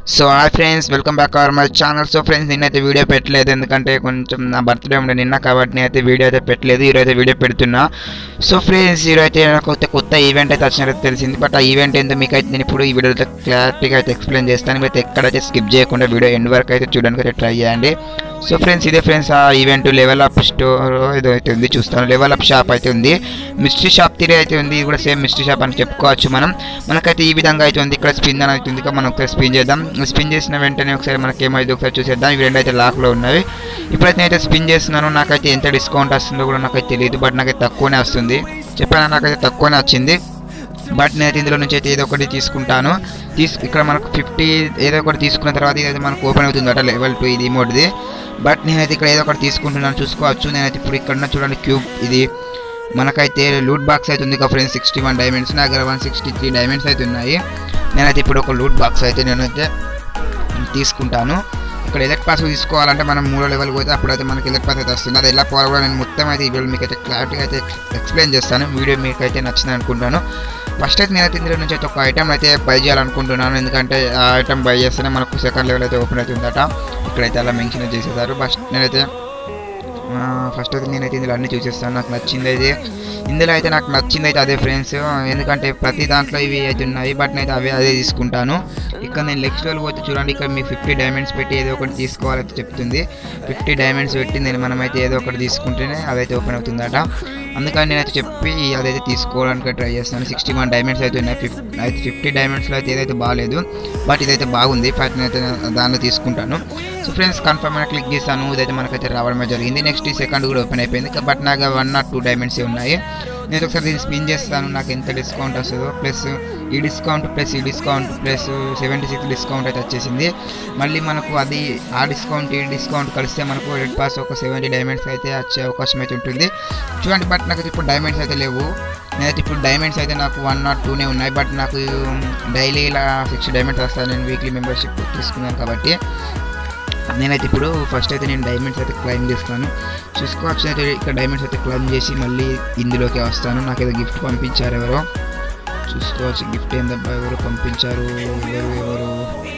so hi friends welcome back our my channel so friends నిన్నైతే video పెట్టలేదు ఎందుకంటే కొంచెం నా బర్త్డే ఉండే నిన్న కాబట్టి నేనైతే వీడియో అయితే పెట్టలేదు ఈరోజు అయితే వీడియో పెడుతున్నా సో ఫ్రెండ్స్ ఈరోజు అయితే నాకు కొత్త కొత్త ఈవెంట్ అయితే వచ్చినట్టు తెలిసింది బట్ ఆ ఈవెంట్ ఏంటో మీకు అయితే నేను ఇప్పుడు ఈ వీడియో అయితే క్లారిటీగా అయితే ఎక్స్ప్లెయిన్ చేస్తాను మీరు అయితే ఎక్కడైతే స్కిప్ చేయకుండా వీడియో ఎండ్ వరకు అయితే చూడడానికి అయితే ట్రై చేయండి సో ఫ్రెండ్స్ ఇదే ఫ్రెండ్స్ ఆ ఈవెంట్ లెవెల్ అప్ స్టోర్ ఏదో అయితే ఉంది చూస్తాను లెవెల్ అప్ షాప్ అయితే ఉంది మిస్టరీ షాప్ తీరే అయితే ఉంది ఇది కూడా సేమ్ మిస్టరీ షాప్ అని చెప్పుకోవచ్చు మనం మనకైతే ఈ విధంగా అయితే ఉంది ఇక్కడ స్పిన్ అని అయితే ఉంది ఇక్కడ మనం ఒకసారి స్పిన్ చేద్దాం స్పిన్ చేసిన వెంటనే ఒకసారి మనకి ఏమైతే ఒకసారి చూసేద్దాం ఇవి రెండు అయితే లాక్లో ఉన్నవి ఇప్పుడైతే నేనైతే స్పిన్ చేస్తున్నాను నాకైతే ఎంత డిస్కౌంట్ వస్తుందో కూడా నాకైతే తెలియదు బట్ నాకైతే తక్కువనే వస్తుంది చెప్పాను నాకైతే తక్కువనే వచ్చింది బట్ నేనైతే ఇందులో నుంచి అయితే ఏదో ఒకటి తీసుకుంటాను తీసు ఇక్కడ మనకు ఫిఫ్టీ ఏదో ఒకటి తీసుకున్న తర్వాత ఇదైతే మనకు ఓపెన్ అవుతుంది అట లెవెల్ టూ ఇది ఇమోట్ది బట్ నేనైతే ఇక్కడ ఏదో ఒకటి తీసుకుంటున్నాను చూసుకోవచ్చు నేనైతే ఇప్పుడు ఇక్కడ చూడండి క్యూబ్ ఇది మనకైతే లూట్ బాక్స్ అయితే ఉంది ఇక ఫ్రెండ్స్ సిక్స్టీ వన్ డైమండ్స్ నా దగ్గర వన్ సిక్స్టీ త్రీ డైమండ్స్ అయితే ఉన్నాయి నేనైతే ఇప్పుడు ఒక లూట్ బాక్స్ అయితే నేనైతే తీసుకుంటాను ఇక్కడ ఎలక్ట్ పాస్ తీసుకోవాలంటే మనం మూడో లెవెల్ పోతే అప్పుడైతే మనకి ఎలక్ట్ పాస్ అయితే వస్తుంది అది ఎలా పోవాలి కూడా నేను మొత్తం అయితే ఈ వీడియో మీకు అయితే క్లారిటీగా అయితే ఎక్స్ప్లెయిన్ చేస్తాను వీడియో మీకు అయితే నచ్చింది అనుకుంటాను ఫస్ట్ అయితే నేనైతే ఇందులో నుంచి అయితే ఒక ఐటమ్ అయితే బై చేయాలనుకుంటున్నాను ఎందుకంటే ఆ ఐటమ్ బై చేస్తేనే మనకు సెకండ్ లెవెల్ అయితే ఓపెన్ అవుతుందట ఇక్కడైతే అలా మెన్షన్ చేసేసారు ఫస్ట్ నేనైతే ఫస్ట్ అయితే నేనైతే ఇందులో అన్ని చూసేస్తాను నాకు నచ్చింది అయితే ఇందులో అయితే నాకు నచ్చింది అయితే అదే ఫ్రెండ్స్ ఎందుకంటే ప్రతి దాంట్లో ఇవి అయితే ఉన్నాయి బట్ నేను అవే అదే తీసుకుంటాను ఇక్కడ నేను నెక్స్ట్ లెవెల్ పోతే చూడండి ఇక్కడ మీ ఫిఫ్టీ డైమండ్స్ పెట్టి ఏదో ఒకటి తీసుకోవాలని చెప్తుంది ఫిఫ్టీ డైమండ్స్ పెట్టి నేను మనమైతే ఏదో ఒకటి తీసుకుంటేనే అదైతే ఓపెన్ అవుతుందట అందుకని నేనైతే చెప్పి అదైతే తీసుకోవడానికి ట్రై చేస్తాను సిక్స్టీ వన్ డైమండ్స్ అయితే ఉన్నాయి ఫిఫ్ అయితే ఫిఫ్టీ డైమండ్స్లో అయితే ఏదైతే బాగాలేదు బట్ ఇదైతే బాగుంది బట్ నేనైతే దానిలో తీసుకుంటాను సో ఫ్రెండ్స్ కన్ఫర్మ్ అయినా క్లిక్ చేస్తాను ఇదైతే మనకైతే రావడమే జరిగింది నెక్స్ట్ ఈ సెకండ్ కూడా ఓపెన్ అయిపోయింది బట్ నాకు వన్ ఆర్ టూ డైమండ్స్ ఉన్నాయి నేను ఒకసారి దీన్ని స్పిన్ చేస్తాను నాకు ఎంత డిస్కౌంట్ వస్తుందో ప్లస్ ఈ డిస్కౌంట్ ప్లస్ ఈ discount plus seventy six discount అయితే వచ్చేసింది మళ్ళీ మనకు అది ఆ డిస్కౌంట్ ఈ డిస్కౌంట్ కలిస్తే మనకు రెడ్ పాస్ ఒక సెవెంటీ డైమండ్స్ అయితే వచ్చే అవకాశం అయితే ఉంటుంది చూడండి బట్ నాకు ఇప్పుడు డైమండ్స్ అయితే లేవు నేనైతే ఇప్పుడు డైమండ్స్ అయితే నాకు వన్ నాట్ టూనే ఉన్నాయి బట్ నాకు డైలీ ఇలా సిక్స్ డైమండ్స్ వస్తాయి నేను వీక్లీ మెంబర్షిప్ తీసుకున్నాను కాబట్టి నేనైతే ఇప్పుడు ఫస్ట్ అయితే నేను డైమండ్స్ అయితే క్లైమ్ చేస్తాను చూసుకోవచ్చు అయితే ఇక్కడ డైమండ్స్ అయితే క్లైమ్ చేసి మళ్ళీ ఇందులోకి వస్తాను నాకు ఏదో గిఫ్ట్ పంపించారు ఎవరో చూసుకోవచ్చు గిఫ్ట్ ఏందబ్బా ఎవరు పంపించారు ఎవరు ఎవరు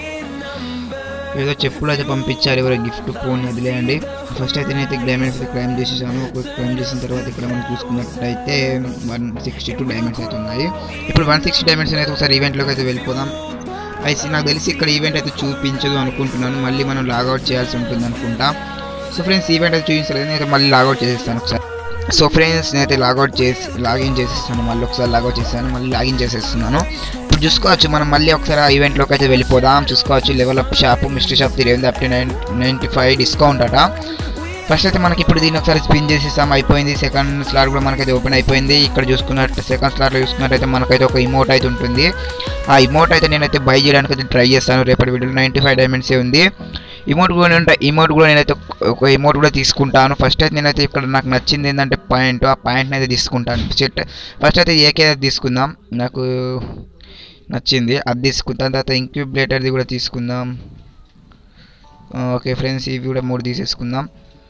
ఏదో చెప్పులు అయితే పంపించారు ఎవరో గిఫ్ట్ ఫోన్ వదిలేయండి ఫస్ట్ అయితే నేనైతే డైమండ్స్ అయితే క్లైమ్ చేసేసాను ఒక క్లైమ్ చేసిన తర్వాత ఇక్కడ మనం చూసుకున్నట్టయితే వన్ సిక్స్టీ టూ డైమండ్స్ అయితే ఉన్నాయి ఇప్పుడు వన్ సిక్స్టీ డైమండ్స్ అయితే ఒకసారి ఈవెంట్లోకి అయితే వెళ్ళిపోదాం అయితే నాకు తెలిసి ఇక్కడ ఈవెంట్ అయితే చూపించదు అనుకుంటున్నాను మళ్ళీ మనం లాగౌట్ చేయాల్సి ఉంటుంది అనుకుంటా సో ఫ్రెండ్స్ ఈవెంట్ అయితే చూపించలేదు నేనైతే మళ్ళీ లాగౌట్ చేసేస్తాను ఒకసారి సో ఫ్రెండ్స్ నేనైతే లాగౌట్ చేసి లాగిన్ చేసేస్తాను మళ్ళీ ఒకసారి లాగౌట్ చేస్తాను మళ్ళీ లాగిన్ చేసేస్తున్నాను ఇప్పుడు చూసుకోవచ్చు మనం మళ్ళీ ఒకసారి ఆ ఈవెంట్లోకి అయితే వెళ్ళిపోదాం చూసుకోవచ్చు level up shop mystery shop తిరిగింది up to nine ninety five discount అట ఫస్ట్ అయితే మనకి ఇప్పుడు దీన్ని ఒకసారి స్పిన్ చేసేసాం అయిపోయింది సెకండ్ స్లాట్ కూడా మనకైతే ఓపెన్ అయిపోయింది ఇక్కడ చూసుకున్నట్టు సెకండ్ స్లాట్లో చూసుకున్నట్టయితే మనకైతే ఒక ఇమోట్ అయితే ఉంటుంది ఆ ఇమోట్ అయితే నేనైతే బై చేయడానికి అయితే ట్రై చేస్తాను రేపటి వీడియోలో నైంటీ ఫైవ్ డైమండ్సే ఉంది ఇమోట్ కూడా ఉంటాయి ఇమోట్ కూడా నేనైతే ఒక ఇమోట్ కూడా తీసుకుంటాను ఫస్ట్ అయితే నేనైతే ఇక్కడ నాకు నచ్చింది ఏంటంటే పాయింట్ ఆ పాయింట్ని అయితే తీసుకుంటాను సెట్ ఫస్ట్ అయితే ఏకే తీసుకుందాం నాకు నచ్చింది అది తీసుకుంటాను తర్వాత ఇంక్యూబేటర్ది కూడా తీసుకుందాం ఓకే ఫ్రెండ్స్ ఇవి కూడా మూడు తీసేసుకుందాం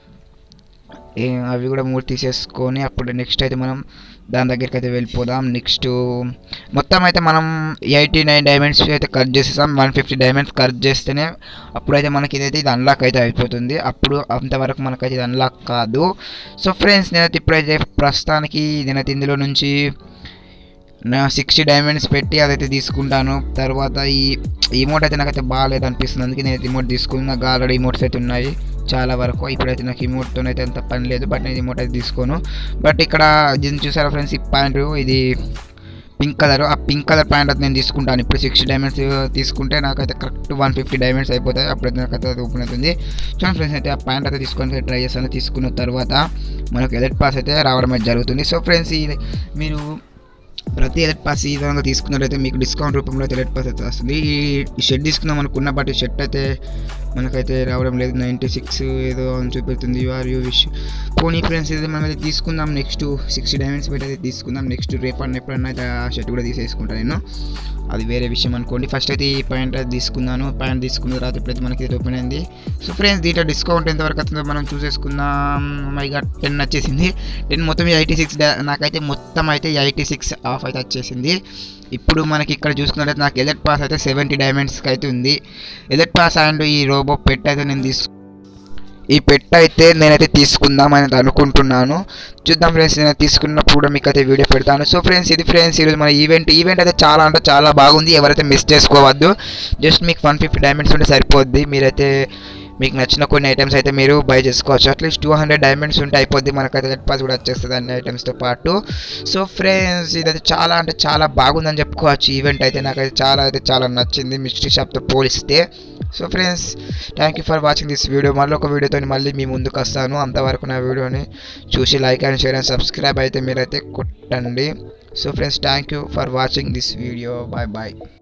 అవి కూడా మూడు తీసేసుకొని అప్పుడు నెక్స్ట్ అయితే మనం దాని దగ్గరికి అయితే వెళ్ళిపోదాం నెక్స్ట్ మొత్తం అయితే మనం ఎయిటీ నైన్ డైమండ్స్ అయితే కట్ చేసేసాం వన్ ఫిఫ్టీ డైమండ్స్ కట్ చేస్తేనే అప్పుడైతే మనకి ఇదైతే ఇది అన్లాక్ అయితే అయిపోతుంది అప్పుడు అంతవరకు మనకైతే ఇది అన్లాక్ కాదు సో ఫ్రెండ్స్ నేనైతే ఇప్పుడైతే ప్రస్తుతానికి నేనైతే ఇందులో నుంచి నా సిక్స్టీ డైమండ్స్ పెట్టి అదైతే తీసుకుంటాను తర్వాత ఈ ఇమోట్ అయితే నాకైతే బాగాలేదు అనిపిస్తుంది అందుకే నేను ఇమోట్ తీసుకుని నాకు ఆల్రెడీ ఇమోట్స్ అయితే ఉన్నాయి చాలా వరకు ఇప్పుడైతే నాకు ఇమోట్తో అయితే అంత పని లేదు బట్ నేను ఇమోట్ అయితే తీసుకోను బట్ ఇక్కడ దీన్ని చూసారా ఫ్రెండ్స్ ఈ పాయింట్ ఇది పింక్ కలర్ ఆ పింక్ కలర్ పాయింట్ అయితే నేను తీసుకుంటాను ఇప్పుడు సిక్స్టీ డైమండ్స్ తీసుకుంటే నాకైతే కరెక్ట్ వన్ ఫిఫ్టీ డైమండ్స్ అయిపోతాయి అప్పుడైతే నాకైతే అది ఓపెన్ అవుతుంది చూడండి ఫ్రెండ్స్ అయితే ఆ పాయింట్ అయితే తీసుకొని ట్రై చేస్తాను తీసుకున్న తర్వాత మనకు ఎలర్ట్ పాస్ అయితే రావడం అయితే జరుగుతుంది సో ఫ్రెండ్స్ ఇది మీరు ప్రతి ఎలర్ట్ పాస్ ఈ విధంగా తీసుకున్నట్లయితే మీకు డిస్కౌంట్ రూపంలో అయితే ఎలర్ట్ పాస్ అయితే వస్తుంది ఈ షర్ట్ తీసుకుందాం అనుకున్న బట్ ఈ షర్ట్ అయితే మనకైతే రావడం లేదు నైంటీ సిక్స్ ఏదో అని చూపెడుతుంది యూ ఆర్ యూ విష్ పోనీ ఫ్రెండ్స్ ఇది మనం అయితే తీసుకుందాం నెక్స్ట్ సిక్స్టీ డైమండ్స్ పెట్టి అయితే తీసుకుందాం నెక్స్ట్ రేపు అన్న ఎప్పుడన్నా అయితే ఆ షర్ట్ కూడా తీసేసుకుంటాను నేను అది వేరే విషయం అనుకోండి ఫస్ట్ అయితే ఈ ప్యాంట్ అయితే తీసుకున్నాను ప్యాంట్ తీసుకున్న తర్వాత ఇప్పుడైతే మనకి ఇది ఓపెన్ అయింది సో ఫ్రెండ్స్ దీంట్లో డిస్కౌంట్ ఎంతవరకు వస్తుందో మనం చూసేసుకుందాం మైగా టెన్ వచ్చేసింది టెన్ మొత్తం ఎయిటీ సిక్స్ నాకైతే మొత్తం అయితే ఎయిటీ సిక్స్ ఆఫ్ అయితే వచ్చేసింది ఇప్పుడు మనకి ఇక్కడ చూసుకున్నట్లయితే నాకు ఎలెట్ పాస్ అయితే సెవెంటీ డైమండ్స్కి అయితే ఉంది ఎలెట్ పాస్ అండ్ ఈ రోబో పెట్ అయితే నేను తీసుకు ఈ పెట్ అయితే నేనైతే తీసుకుందాం అని అనుకుంటున్నాను చూద్దాం ఫ్రెండ్స్ నేను తీసుకున్నప్పుడు కూడా మీకు అయితే వీడియో పెడతాను సో ఫ్రెండ్స్ ఇది ఫ్రెండ్స్ ఈరోజు మన ఈవెంట్ ఈవెంట్ అయితే చాలా అంటే చాలా బాగుంది ఎవరైతే మిస్ చేసుకోవద్దు జస్ట్ మీకు వన్ ఫిఫ్టీ డైమండ్స్ ఉంటే సరిపోద్ది మీరైతే మీకు నచ్చిన కొన్ని ఐటమ్స్ అయితే మీరు బై చేసుకోవచ్చు అట్లీస్ట్ టూ హండ్రెడ్ డైమండ్స్ ఉంటే అయిపోద్ది మనకైతే రెడ్ పాస్ కూడా వచ్చేస్తుంది అన్ని ఐటమ్స్తో పాటు సో ఫ్రెండ్స్ ఇదైతే చాలా అంటే చాలా బాగుందని చెప్పుకోవచ్చు ఈవెంట్ అయితే నాకైతే చాలా అయితే చాలా నచ్చింది మిస్టరీ షాప్తో పోలిస్తే so friends thank you for watching this video మళ్ళీ ఒక వీడియోతో మళ్ళీ మీ ముందుకు వస్తాను అంతవరకు నా వీడియోని చూసి like and share and subscribe అయితే మీరైతే కొట్టండి so friends thank you for watching this video bye bye